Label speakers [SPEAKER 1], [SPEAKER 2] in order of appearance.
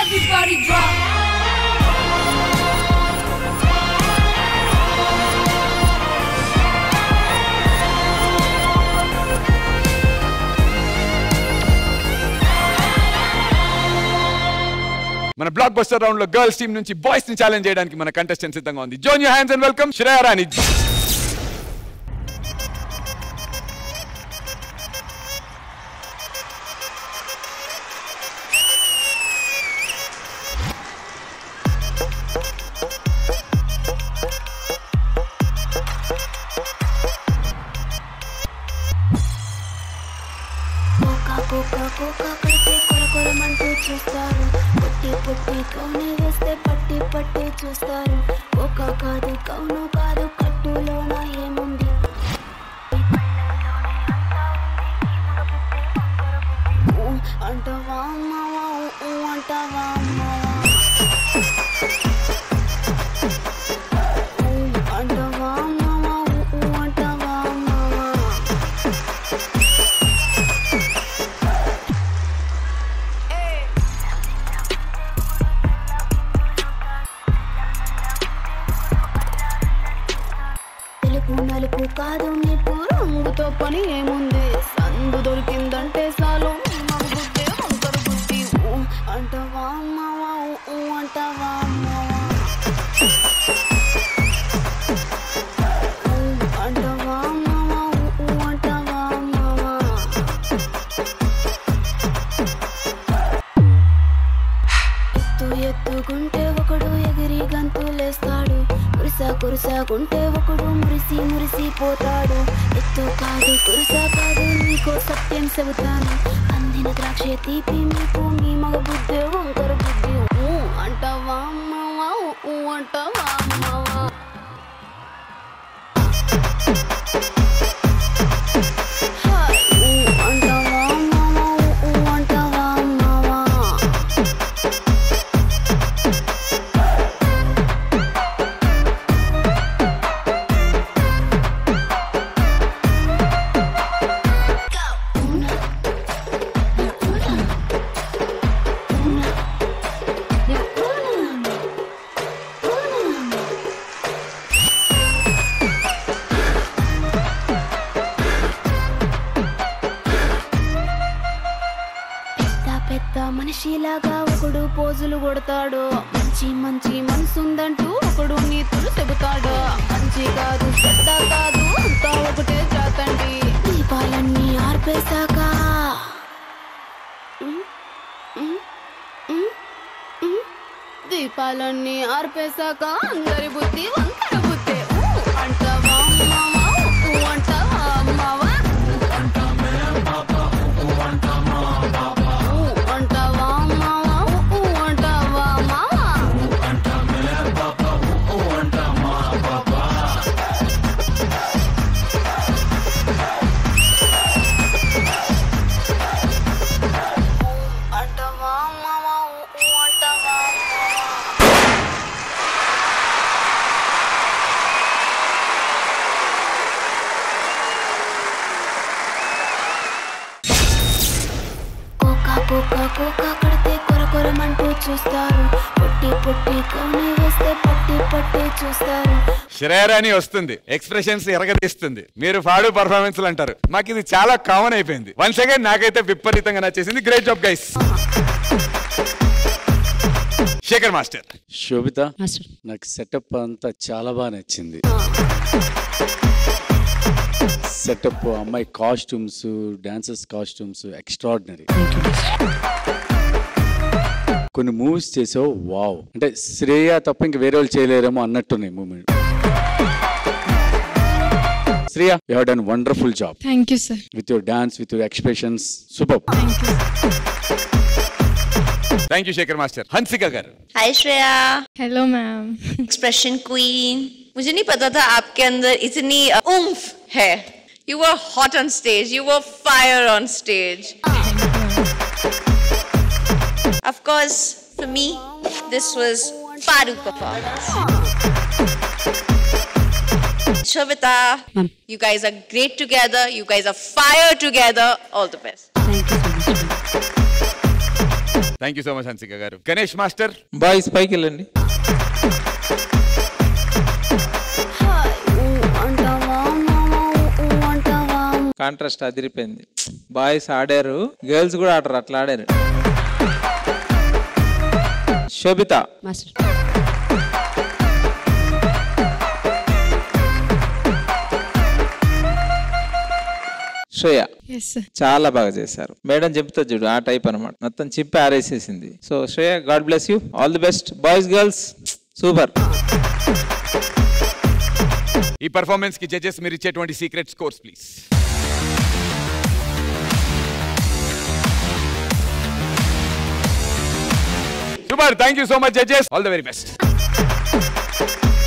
[SPEAKER 1] Everybody drop.
[SPEAKER 2] మన blockbuster round లో girls team నుంచి బాయ్స్ ని ఛాలెంజ్ చేయడానికి మన కంటెస్టెంట్ సిద్ధంగా ఉంది join you hands and welcome Shreya Rani
[SPEAKER 3] కోకా కోకా కోకా కడితే కొర కొరమంటూ చూస్తారు పుట్టి పుట్టి కౌని వేస్తే పట్టి పట్టి చూస్తారు కోకా కాదు కౌను కాదు కట్టులోన ఏముంది ఊ అంటావా అమ్మవా ఊ అంటావా అమ్మవా ఊ అంటావా అమ్మవా ఊ అంటావా అమ్మవా తెలుపు నలుపు కాదు నీకు రంగుతో పని ఏముంది సందు దొరికిందంటే చాలు మగుద్దే వంకర బుద్ధి ఊ అంటావా అమ్మవా ఊ అంటావా అమ్మవా ఊ అంటావా అమ్మవా ఊ అంటావా అమ్మవా ఎత్తు ఎత్తుకుంటే ఒకడు ఎగిరి గంతులేస్తాడు కురుస కురుసకుంటే ఒకడు మురిసి మురిసి పోతాడు ఎత్తు కాదు కురుస కాదు నీకో సత్యం చెబుతాను అందిన ద్రాక్ష తీపి మీకు మీ మగ బుద్ధి వంకర బుద్ధి ఊ అంటావా అమ్మవా ఊ అంటావా అమ్మవా హాయ్ ఊ అంటావా అమ్మవా ఊ అంటావా అమ్మవా పెద్ద పెద్ద మనిషిలాగా ఒకడు పోజులు కొడతాడు మంచి మంచి మనసుందంటూ ఒకడు నీతులు చెబుతాడు మంచి కాదు చెడ్డ కాదు అంతా ఒకటే జాతండి దీపాలన్నీ ఆర్పేశాక ఉమ్, ఉమ్, ఉమ్, ఉమ్. దీపాలన్నీ ఆర్పేశాక అందరి బుద్ధి వంకర బుద్ధి ఊ అంటావా అమ్మావా ఊ అంటావా అమ్మావా ఊ అంటావా అమ్మావా ఊ అంటావా అమ్మావా అంటావా అమ్మావా ఊ అంటావా అమ్మావా కోకా కోకా కోకా కడితే కొర కొరమంటూ చూస్తారు పొట్టి పొట్టి కౌని వేస్తే పట్టి పట్టి చూస్తారు
[SPEAKER 2] శ్రేయ రాణి వస్తుంది ఎక్స్ప్రెషన్స్ ఎరగదీస్తుంది మీరు పాడు పర్ఫార్మెన్స్ అంటారు మాకు ఇది చాలా కామన్ అయిపోయింది వన్ సెకండ్ నాకైతే విపరీతంగా నచ్చేసింది great job guys Shekhar master
[SPEAKER 4] Shobhita నాకు సెటప్ అంతా చాలా బాగా నచ్చింది సెటప్ అమ్మాయి కాస్ట్యూమ్స్ డాన్సర్స్ కాస్ట్యూమ్స్ ఎక్స్ట్రాడినరీ కొన్ని మూవీస్ చేసావు వావ్ అంటే శ్రేయ తప్ప ఇంక వేరే వాళ్ళు చేయలేరేమో అన్నట్టున్నాయి moment Shreya you have done wonderful job
[SPEAKER 5] thank you sir
[SPEAKER 4] with your dance with your expressions super
[SPEAKER 5] thank you
[SPEAKER 2] thank you Shekhar master Hansika garu
[SPEAKER 6] hi Shreya
[SPEAKER 5] hello ma'am
[SPEAKER 6] expression queen मुझे नहीं पता था आपके अंदर इतनी उम्फ है you were hot on stage you were fire on stage of course for me this was far out performance Shobita, you guys are great together. You guys are fire together. All the best.
[SPEAKER 2] Thank you so much Hansika garu Ganesh master
[SPEAKER 5] boys పైకి వెళ్ళండి
[SPEAKER 3] hi ఊ అంటావా మామ ఊ ఊ అంటావా
[SPEAKER 5] contrast అదిరిపోయింది boys ఆడారు గర్ల్స్ కూడా ఆడరు అట్లా ఆడారు Shobhita
[SPEAKER 7] master
[SPEAKER 5] Shreya
[SPEAKER 7] yes sir
[SPEAKER 5] చాలా బాగా చేశారు మేడం చెప్తా చూడు ఆ టైప్ అనమాట మొత్తం చిప్పి ఆరేసేసింది so Shreya God bless you all the best boys girls super
[SPEAKER 2] ఈ పర్ఫార్మెన్స్ కి జడ్జెస్ మీరు ఇచ్చేటువంటి secret scores please super thank you so much judges all the very best